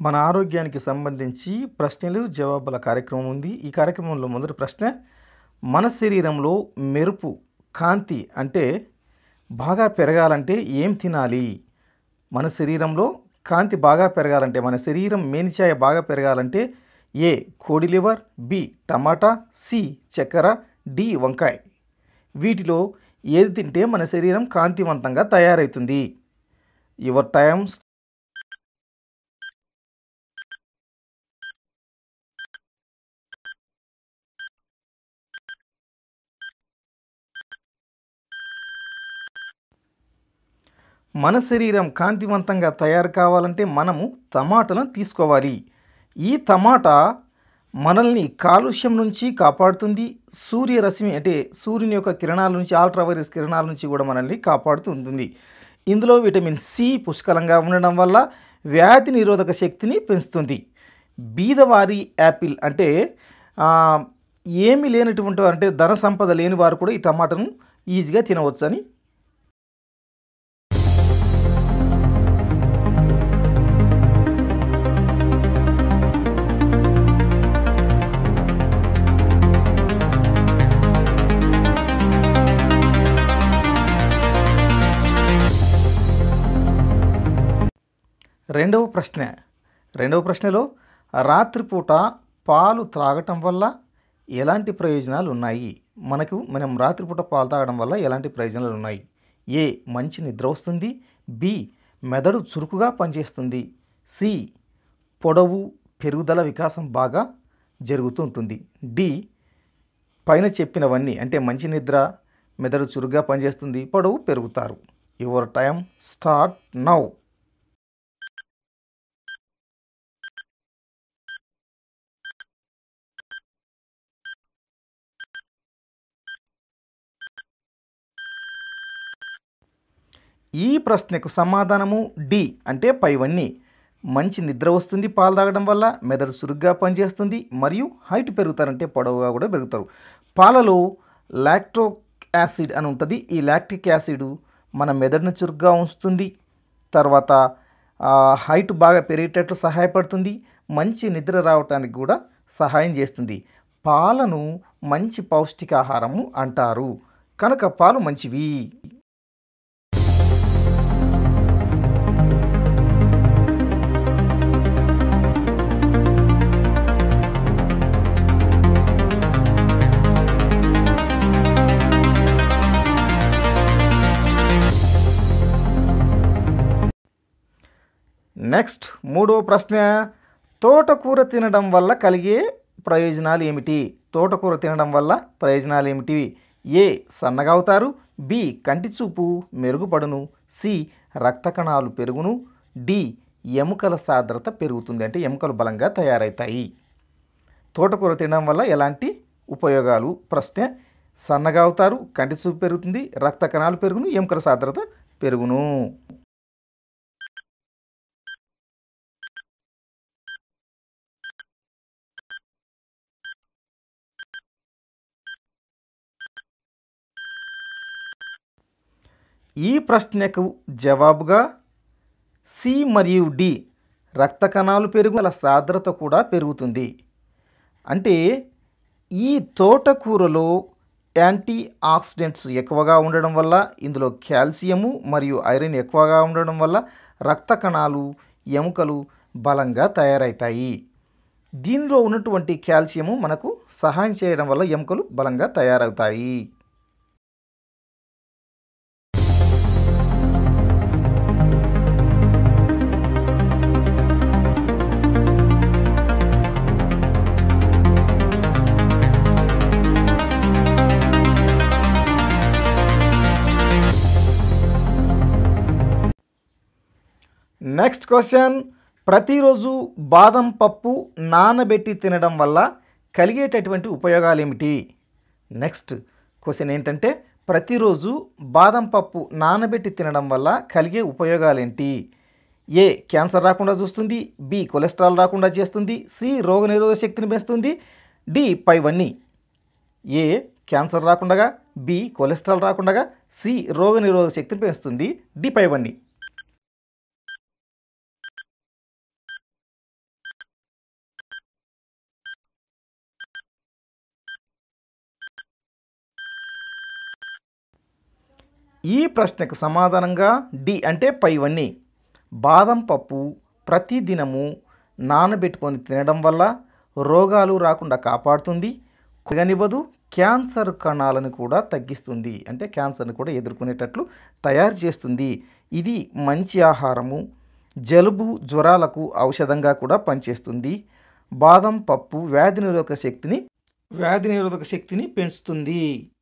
మన ఆరోగ్యానికి సంబంధించి ప్రశ్నలు జవాబుల కార్యక్రమం ఉంది ఈ కార్యక్రమంలో మొదటి ప్రశ్న మన శరీరంలో మెరుపు కాంతి అంటే బాగా పెరగాలంటే ఏం తినాలి మన శరీరంలో కాంతి బాగా పెరగాలంటే మన శరీరం మేనిఛాయ బాగా పెరగాలంటే ఏ కోడి లివర్ బి టమాటా సి చక్కెర డి వంకాయ వీటిలో ఏది తింటే మన శరీరం కాంతివంతంగా తయారవుతుంది యువర్ టైమ్స్ మన శరీరం కాంతివంతంగా తయారు కావాలంటే మనము టమాటాలను తీసుకోవాలి ఈ టమాటా మనల్ని కాలుష్యం నుంచి కాపాడుతుంది సూర్యరశ్మి అంటే సూర్యుని యొక్క కిరణాల నుంచి అల్ట్రావైరస్ కిరణాల నుంచి కూడా మనల్ని కాపాడుతూ ఉంటుంది ఇందులో విటమిన్ సి పుష్కలంగా ఉండడం వల్ల వ్యాధి నిరోధక శక్తిని పెంచుతుంది బీదవారి యాపిల్ అంటే ఆ, ఏమీ లేనటువంటి వారు అంటే ధన సంపద లేని వారు కూడా ఈ టమాటాను ఈజీగా తినవచ్చని రెండవ ప్రశ్న రెండవ ప్రశ్నలో రాత్రిపూట పాలు త్రాగటం వల్ల ఎలాంటి ప్రయోజనాలు ఉన్నాయి మనకు మనం రాత్రిపూట పాలు తాగడం వల్ల ఎలాంటి ప్రయోజనాలు ఉన్నాయి ఏ మంచి నిద్ర వస్తుంది బి మెదడు చురుకుగా పనిచేస్తుంది సి పొడవు పెరుగుదల వికాసం బాగా జరుగుతూ ఉంటుంది డి పైన చెప్పినవన్నీ అంటే మంచి నిద్ర మెదడు చురుగ్గా పనిచేస్తుంది పొడవు పెరుగుతారు యువర్ టైం స్టార్ట్ నౌ ఈ ప్రశ్నకు సమాధానము డి అంటే పైవన్నీ మంచి నిద్ర వస్తుంది పాలు తాగడం వల్ల మెదడు చురుగ్గా పనిచేస్తుంది మరియు హైట్ పెరుగుతారంటే పొడవుగా కూడా పెరుగుతారు పాలలో లాక్టోక్ యాసిడ్ అని ఉంటుంది ఈ లాక్టిక్ యాసిడ్ మన మెదడును చురుగ్గా ఉంచుతుంది తర్వాత ఆ, హైట్ బాగా పెరిగేటట్లు సహాయపడుతుంది మంచి నిద్ర రావటానికి కూడా సహాయం చేస్తుంది పాలను మంచి పౌష్టికాహారము అంటారు కనుక పాలు మంచివి నెక్స్ట్ మూడవ ప్రశ్న తోటకూర తినడం వల్ల కలిగే ప్రయోజనాలు ఏమిటి తోటకూర తినడం వల్ల ప్రయోజనాలు ఏమిటి ఏ సన్నగా అవుతారు బి కంటి చూపు మెరుగుపడును సి రక్త కణాలు పెరుగును డి ఎముకల సాంద్రత పెరుగుతుంది అంటే ఎముకలు బలంగా తయారవుతాయి తోటకూర తినడం వల్ల ఎలాంటి ఉపయోగాలు ప్రశ్న సన్నగా అవుతారు కంటి చూపు పెరుగుతుంది రక్త కణాలు పెరుగును ఎముకల సాంద్రత పెరుగును ఈ ప్రశ్నకు జవాబుగా సి మరియు డి రక్త కణాలు పెరుగుల సాంద్రత కూడా పెరుగుతుంది అంటే ఈ తోటకూరలో యాంటీ ఆక్సిడెంట్స్ ఎక్కువగా ఉండడం వల్ల ఇందులో కాల్షియము మరియు ఐరన్ ఎక్కువగా ఉండడం వల్ల రక్త కణాలు ఎముకలు బలంగా తయారవుతాయి దీనిలో ఉన్నటువంటి కాల్షియము మనకు సహాయం చేయడం వల్ల ఎముకలు బలంగా తయారవుతాయి నెక్స్ట్ క్వశ్చన్ ప్రతిరోజు బాదం పప్పు నానబెట్టి తినడం వల్ల కలిగేటటువంటి ఉపయోగాలు ఏమిటి నెక్స్ట్ క్వశ్చన్ ఏంటంటే ప్రతిరోజు బాదం పప్పు నానబెట్టి తినడం వల్ల కలిగే ఉపయోగాలు ఏంటి ఏ క్యాన్సర్ రాకుండా చూస్తుంది బి కొలెస్ట్రాల్ రాకుండా చేస్తుంది సి రోగనిరోధక శక్తిని పెంచుతుంది డి పైవన్నీ ఏ క్యాన్సర్ రాకుండా బి కొలెస్ట్రాల్ రాకుండా సి రోగనిరోధక శక్తిని పెంచుతుంది డి పైవన్నీ ఈ ప్రశ్నకు సమాధానంగా డి అంటే పైవన్నీ బాదం పప్పు ప్రతిదినము నానబెట్టుకొని తినడం వల్ల రోగాలు రాకుండా కాపాడుతుంది కుగనివ్వదు క్యాన్సర్ కణాలను కూడా తగ్గిస్తుంది అంటే క్యాన్సర్ని కూడా ఎదుర్కొనేటట్లు తయారు చేస్తుంది ఇది మంచి ఆహారము జలుబు జ్వరాలకు ఔషధంగా కూడా పనిచేస్తుంది బాదం పప్పు వ్యాధి నిరోధక శక్తిని వ్యాధి నిరోధక శక్తిని పెంచుతుంది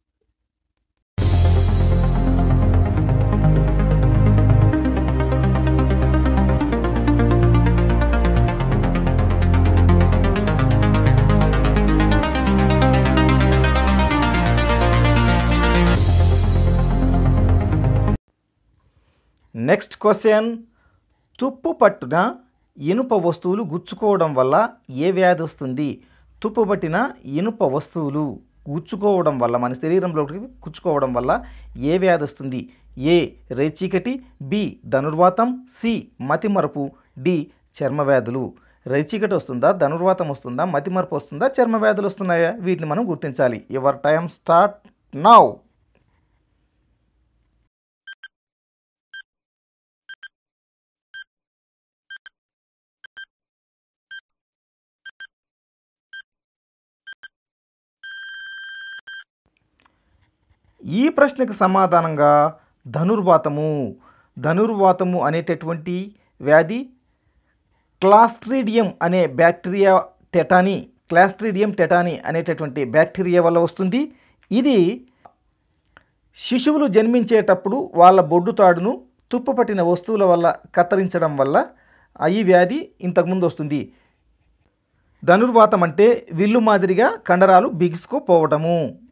నెక్స్ట్ క్వశ్చన్ తుప్పు పట్టున ఇనుప వస్తువులు గుచ్చుకోవడం వల్ల ఏ వ్యాధి వస్తుంది తుప్పు పట్టిన ఇనుప వస్తువులు గుచ్చుకోవడం వల్ల మన శరీరంలోకి గుచ్చుకోవడం వల్ల ఏ వ్యాధి వస్తుంది ఏ రేచీకటి బి ధనుర్వాతం సి మతిమరుపు డి చర్మ వ్యాధులు రేచీకటి వస్తుందా ధనుర్వాతం వస్తుందా మతిమరుపు వస్తుందా చర్మ వ్యాధులు వస్తున్నాయా వీటిని మనం గుర్తించాలి యువర్ టైం స్టార్ట్ నౌ ఈ ప్రశ్నకు సమాధానంగా ధనుర్వాతము ధనుర్వాతము అనేటటువంటి వ్యాధి క్లాస్ట్రీడియం అనే బ్యాక్టీరియా టెటానీ క్లాస్ట్రీడియం టెటానీ అనేటటువంటి బ్యాక్టీరియా వల్ల వస్తుంది ఇది శిశువులు జన్మించేటప్పుడు వాళ్ళ బొడ్డు తాడును తుప్పు పట్టిన వస్తువుల వల్ల కత్తిరించడం వల్ల ఈ వ్యాధి ఇంతకుముందు వస్తుంది ధనుర్వాతం అంటే విల్లు మాదిరిగా కండరాలు బిగుసుకుపోవటము